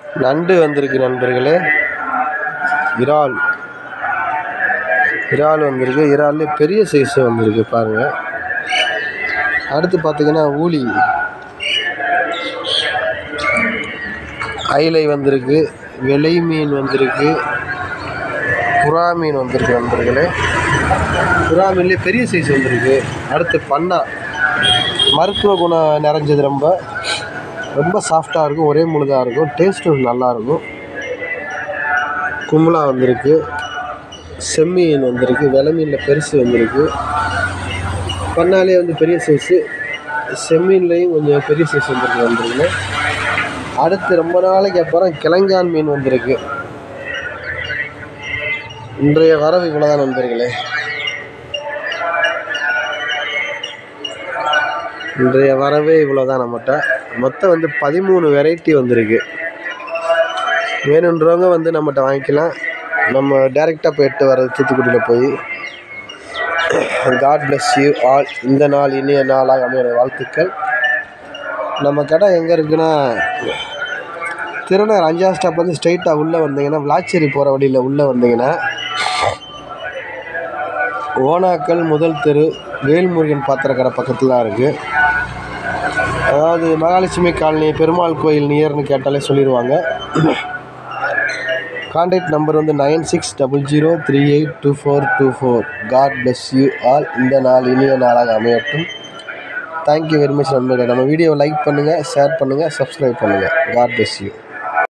நண்டு வந்திருக்கு நண்பர்களே இறால் இறால் வந்திருக்கு இறால்லே பெரிய சைஸ் வந்திருக்கு பாருங்கள் அடுத்து பார்த்தீங்கன்னா ஊளி அயிலை வந்திருக்கு விலை மீன் வந்திருக்கு புறா மீன் வந்திருக்கு நண்பர்களே புறா மீன்லேயே பெரிய சைஸ் வந்திருக்கு அடுத்து பண்ணா மருத்துவ குணம் நிறைஞ்சது ரொம்ப ரொம்ப சாஃப்டாக இருக்கும் ஒரே முழுதாக இருக்கும் டேஸ்ட்டும் நல்லாயிருக்கும் கும்பலா வந்திருக்கு செம்மீன் வந்திருக்கு விலை மீனில் பெருசு வந்திருக்கு பண்ணாலே வந்து பெரிய சைஸு செம்மீன்லேயும் கொஞ்சம் பெரிய சைஸ் வந்திருக்கு வந்துருக்கு அடுத்து ரொம்ப நாளைக்கு அப்புறம் கிழங்கான் மீன் வந்திருக்கு இன்றைய வரவு இவ்வளோதான் நண்பர்களே இன்றைய வரவே இவ்வளோதான் நம்மகிட்ட மொத்தம் வந்து பதிமூணு வெரைட்டி வந்திருக்கு வேணுன்றவங்க வந்து நம்மகிட்ட வாங்கிக்கலாம் நம்ம டேரெக்டாக போயிட்டு வர்றது தூத்துக்குடியில் போய் காட் bless யூ ஆல் இந்த நாள் இனிய நாளாக அமைய வாழ்த்துக்கள் நம்ம கடை எங்கே இருக்குன்னா திருநகர் அஞ்சாவது ஸ்டாப் வந்து ஸ்ட்ரைட்டாக உள்ளே வந்தீங்கன்னா விளாச்சேரி போகிற வழியில் உள்ளே வந்தீங்கன்னா ஓனாக்கல் முதல் தெரு வேல்முருகன் பாத்திரக்கடை பக்கத்தில் தான் இருக்குது அதாவது மகாலட்சுமி காலனி பெருமாள் கோயில் நியர்னு கேட்டாலே சொல்லிடுவாங்க கான்டாக்ட் நம்பர் வந்து nine six double zero three eight two four two four God bless you all இந்த நாள் இனிய நாளாக அமையட்டும் தேங்க்யூ வெரி மச் நண்பர்களே நம்ம வீடியோவை லைக் பண்ணுங்கள் ஷேர் பண்ணுங்கள் சப்ஸ்கிரைப் பண்ணுங்கள் காட் bless யூ